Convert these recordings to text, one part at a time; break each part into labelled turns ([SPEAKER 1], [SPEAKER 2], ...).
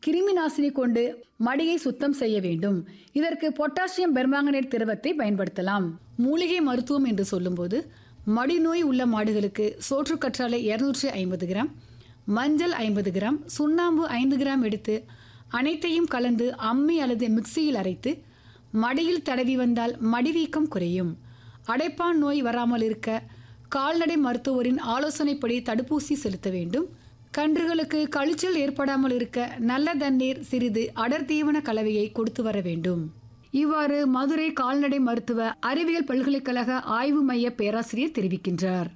[SPEAKER 1] கிருமி நாசினி கொண்டு மடியை சுத்தம் செய்ய வேண்டும் இதற்கு பொட்டாசியம் பெர்மாங்கனேட் திரவத்தை பயன்படுத்தலாம் மூலிகை மருத்துவம் என்று சொல்லும்போது மடிநோய் உள்ள மாடுகளுக்கு சோற்றுக்கற்றாழை இருநூற்றி ஐம்பது கிராம் மஞ்சள் ஐம்பது கிராம் சுண்ணாம்பு ஐந்து கிராம் எடுத்து அனைத்தையும் கலந்து அம்மி அல்லது மிக்சியில் அரைத்து மடியில் தடவி வந்தால் மடிவீக்கம் குறையும் அடைப்பான் நோய் வராமல் இருக்க கால்நடை மருத்துவரின் ஆலோசனைப்படி தடுப்பூசி செலுத்த வேண்டும் கன்றுகளுக்கு கழிச்சல் ஏற்படாமல் இருக்க நல்ல தண்ணீர் சிறிது அடர் தீவன கலவையை கொடுத்து வர வேண்டும் இவ்வாறு மதுரை கால்நடை மருத்துவ அறிவியல் பல்கலைக்கழக ஆய்வு மைய பேராசிரியர் தெரிவிக்கின்றார்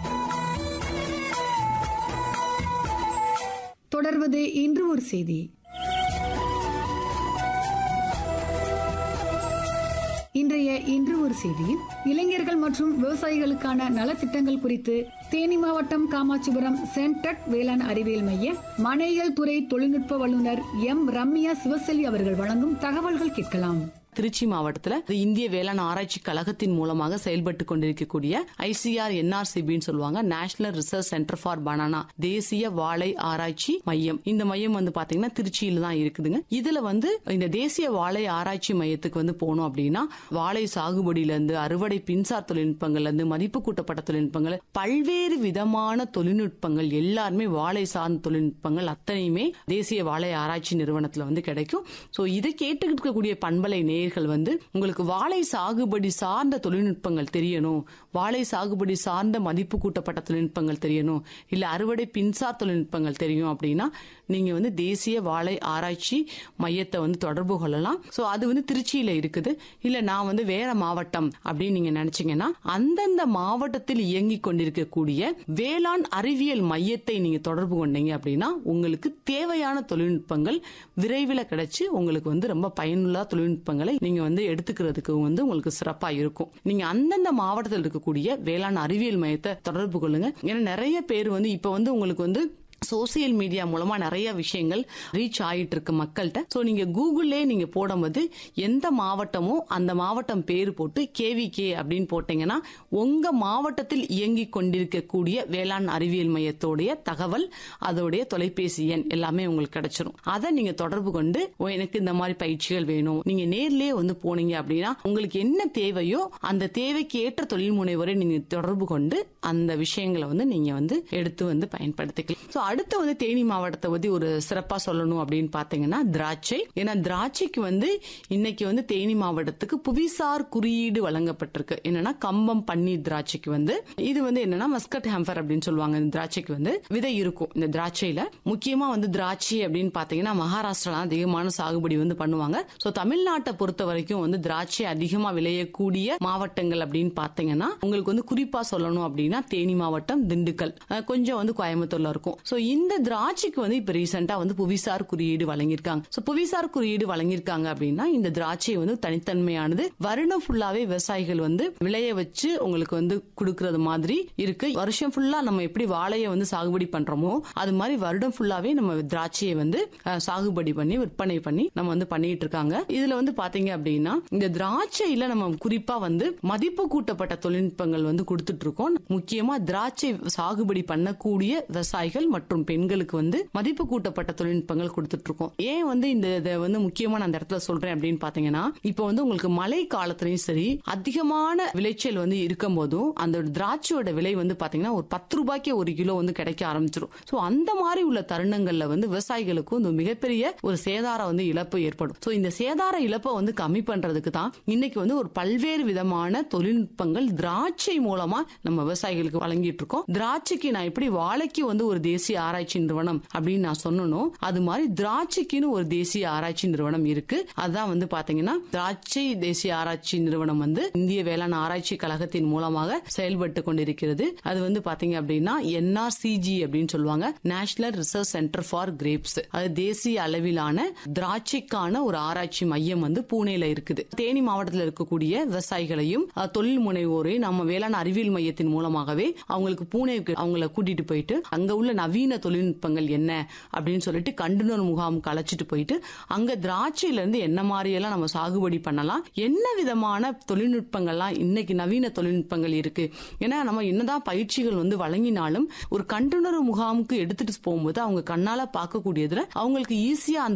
[SPEAKER 1] தொடர்வது இன்று ஒரு செய்தி இன்றைய இன்று ஒரு செய்தியில் இளைஞர்கள் மற்றும் விவசாயிகளுக்கான நலத்திட்டங்கள் குறித்து தேனி மாவட்டம் காமாட்சிபுரம் சென்டட் வேளாண் அறிவியல் மைய மனையியல் துறை தொழில்நுட்ப வல்லுநர் எம் ரம்யா சிவசெல்வி அவர்கள் வழங்கும் தகவல்கள் கேட்கலாம்
[SPEAKER 2] திருச்சி மாவட்டத்துல இந்திய வேளாண் ஆராய்ச்சி கழகத்தின் மூலமாக செயல்பட்டு கொண்டிருக்கக்கூடிய ஐசிஆர் என்ஆர்சிபின்னு சொல்லுவாங்க national research centre for banana தேசிய வாழை ஆராய்ச்சி மையம் இந்த மையம் வந்து பாத்தீங்கன்னா திருச்சியில தான் இருக்குதுங்க இதுல வந்து இந்த தேசிய வாழை ஆராய்ச்சி மையத்துக்கு வந்து போனோம் அப்படின்னா வாழை சாகுபடியில இருந்து அறுவடை பின்சார் தொழில்நுட்பங்கள்ல இருந்து மதிப்பு கூட்டப்பட்ட தொழில்நுட்பங்கள் பல்வேறு விதமான தொழில்நுட்பங்கள் எல்லாருமே வாழை சார்ந்த தொழில்நுட்பங்கள் அத்தனையுமே தேசிய வாழை ஆராய்ச்சி நிறுவனத்துல வந்து கிடைக்கும் சோ இதை கேட்டுக்கிட்டு இருக்கக்கூடிய பண்பலை நேர்கள் வந்து உங்களுக்கு வாழை சாகுபடி சார்ந்த தொழில்நுட்பங்கள் தெரியணும் வாழை சாகுபடி சார்ந்த மதிப்பு கூட்டப்பட்ட தொழில்நுட்பங்கள் தெரியணும் இல்ல அறுவடை பின்சார் தொழில்நுட்பங்கள் தெரியும் அப்படின்னா நீங்க வந்து தேசிய வாழை ஆராய்ச்சி மையத்தை வந்து தொடர்பு கொள்ளலாம் சோ அது வந்து திருச்சியில இருக்குது இல்ல நான் வந்து வேற மாவட்டம் அப்படின்னு நீங்க நினைச்சீங்கன்னா அந்தந்த மாவட்டத்தில் இயங்கி கொண்டிருக்கக்கூடிய வேளாண் அறிவியல் மையத்தை நீங்க தொடர்பு கொண்டீங்க அப்படின்னா உங்களுக்கு தேவையான தொழில்நுட்பங்கள் விரைவில் கிடைச்சு உங்களுக்கு வந்து ரொம்ப பயனுள்ள தொழில்நுட்பங்களை நீங்க வந்து எடுத்துக்கிறதுக்கு வந்து உங்களுக்கு சிறப்பா இருக்கும் நீங்க அந்தந்த மாவட்டத்தில் இருக்கக்கூடிய வேளாண் அறிவியல் மையத்தை தொடர்பு கொள்ளுங்க ஏன்னா நிறைய பேர் வந்து இப்ப வந்து உங்களுக்கு வந்து சோசியல் மீடியா மூலமா நிறைய விஷயங்கள் ரீச் ஆயிட்டு இருக்கு மக்கள்கிட்ட சோ நீங்க கூகுள்லே நீங்க போடும்போது எந்த மாவட்டமோ அந்த மாவட்டம் பேர் போட்டு கேவிகே அப்படின்னு போட்டீங்கன்னா உங்க மாவட்டத்தில் இயங்கி கொண்டிருக்கக்கூடிய வேளாண் அறிவியல் மையத்தோடைய தகவல் அதோடைய தொலைபேசி எண் எல்லாமே உங்களுக்கு கிடைச்சிரும் அதை நீங்க தொடர்பு கொண்டு "ஓ, எனக்கு இந்த மாதிரி பயிற்சிகள் வேணும் நீங்க நேர்லயே வந்து போனீங்க அப்படின்னா உங்களுக்கு என்ன தேவையோ அந்த தேவைக்கு ஏற்ற தொழில் முனைவரை நீங்க தொடர்பு கொண்டு அந்த விஷயங்களை வந்து நீங்க வந்து எடுத்து வந்து பயன்படுத்திக்கலாம் சோ அடுத்து வந்து தேனி மாவட்டத்தை பத்தி ஒரு சிறப்பா சொல்லணும் அப்படின்னு பாத்தீங்கன்னா திராட்சை ஏன்னா திராட்சைக்கு வந்து இன்னைக்கு வந்து தேனி மாவட்டத்துக்கு புவிசார் குறியீடு வழங்கப்பட்டிருக்கு என்னன்னா கம்பம் பன்னீர் திராட்சைக்கு வந்து இது வந்து என்னன்னா மஸ்கட் ஹேம்பர் அப்படின்னு சொல்லுவாங்க இந்த திராட்சைக்கு வந்து விதை இருக்கும் இந்த திராட்சையில முக்கியமா வந்து திராட்சை அப்படின்னு பாத்தீங்கன்னா மகாராஷ்டிரா அதிகமான சாகுபடி வந்து பண்ணுவாங்க சோ தமிழ்நாட்டை பொறுத்த வரைக்கும் வந்து திராட்சை அதிகமா விளையக்கூடிய மாவட்டங்கள் அப்படின்னு பாத்தீங்கன்னா உங்களுக்கு வந்து குறிப்பா சொல்லணும் அப்படின்னா தேனி மாவட்டம் திண்டுக்கல் அஹ் கொஞ்சம் வந்து கோயம்புத்தூர்ல இருக்கும் சோ இந்த திராட்சைக்கு வந்து இப்ப ரீசெண்டா வந்து புவிசார் குறியீடு வழங்கியிருக்காங்க சோ புவிசார் குறியீடு வழங்கியிருக்காங்க அப்படின்னா இந்த திராட்சை வந்து தனித்தன்மையானது வருடம் ஃபுல்லாவே விவசாயிகள் வந்து விளைய வச்சு உங்களுக்கு வந்து கொடுக்கறது மாதிரி இருக்கு வருஷம் ஃபுல்லா நம்ம எப்படி வாழையை வந்து சாகுபடி பண்றோமோ அது மாதிரி வருடம் ஃபுல்லாவே நம்ம திராட்சையை வந்து அஹ், சாகுபடி பண்ணி விற்பனை பண்ணி நம்ம வந்து பண்ணிட்டு இருக்காங்க இதுல வந்து பாத்தீங்க அப்படின்னா இந்த திராட்சையில நம்ம குறிப்பா வந்து மதிப்பு கூட்டப்பட்ட தொழில்நுட்பங்கள் வந்து கொடுத்துட்டு இருக்கோம் முக்கியமா திராட்சை சாகுபடி பண்ணக்கூடிய விவசாயிகள் மற்றும் பெண்களுக்கு வந்து மதிப்பு கூட்டப்பட்ட தொழில்நுட்பங்கள் கொடுத்துட்டு இருக்கோம் ஏன் வந்து இந்த இதை வந்து முக்கியமா நான் அந்த இடத்துல சொல்றேன் அப்படின்னு பாத்தீங்கன்னா இப்போ வந்து உங்களுக்கு மழை காலத்திலயும் சரி அதிகமான விளைச்சல் வந்து இருக்கும் போதும் அந்த திராட்சையோட விலை வந்து பாத்தீங்கன்னா ஒரு பத்து ரூபாய்க்கு ஒரு கிலோ வந்து கிடைக்க ஆரம்பிச்சிடும் சோ அந்த மாதிரி உள்ள தருணங்கள்ல வந்து விவசாயிகளுக்கு வந்து மிகப்பெரிய ஒரு சேதார வந்து இழப்பு ஏற்படும் சோ இந்த சேதார இழப்பை வந்து கம்மி பண்றதுக்கு தான் இன்னைக்கு வந்து ஒரு பல்வேறு விதமான தொழில்நுட்பங்கள் திராட்சை மூலமா நம்ம விவசாயிகளுக்கு வழங்கிட்டு இருக்கோம் திராட்சைக்கு நான் எப்படி வாழைக்கு வந்து ஒரு தேசிய ஆராய்ச்சி நிறுவனம் அப்படின்னு நான் சொன்னனும் அது மாதிரி திராட்சைக்குன்னு ஒரு தேசிய ஆராய்ச்சி நிறுவனம் இருக்கு அதான் வந்து பாத்தீங்கன்னா திராட்சை தேசிய ஆராய்ச்சி நிறுவனம் வந்து இந்திய வேளாண் ஆராய்ச்சி கழகத்தின் மூலமாக செயல்பட்டு கொண்டிருக்கிறது அது வந்து பாத்தீங்க அப்படின்னா என்ஆர்சிஜி அப்படின்னு சொல்லுவாங்க national research centre for grapes அது தேசிய அளவிலான திராட்சைக்கான ஒரு ஆராய்ச்சி மையம் வந்து பூனேல இருக்குது தேனி மாவட்டத்தில் இருக்கக்கூடிய விவசாயிகளையும் அஹ், தொழில் முனைவோரையும் நம்ம வேளாண் அறிவியல் மையத்தின் மூலமாகவே அவங்களுக்கு பூனேக்கு அவங்கள கூட்டிட்டு போயிட்டு அங்க உள்ள நவீன தொழில்நுட்பங்கள் என்ன அப்படின்னு சொல்லிட்டு கண்டுணர் முகாமுக்கு அழைச்சிட்டு போயிட்டு அங்க திராட்சையில இருந்து என்ன மாதிரி எல்லாம் நம்ம சாகுபடி பண்ணலாம் என்ன விதமான தொழில்நுட்பங்கள்லாம் இன்னைக்கு நவீன தொழில்நுட்பங்கள் இருக்கு ஏன்னா நம்ம என்னதான் பயிற்சிகள் வந்து வழங்கினாலும் ஒரு கண்டுணர் முகாமுக்கு எடுத்துட்டு போகும்போது அவங்க கண்ணால பார்க்கக்கூடியதுல அவங்களுக்கு ஈஸியா அந்த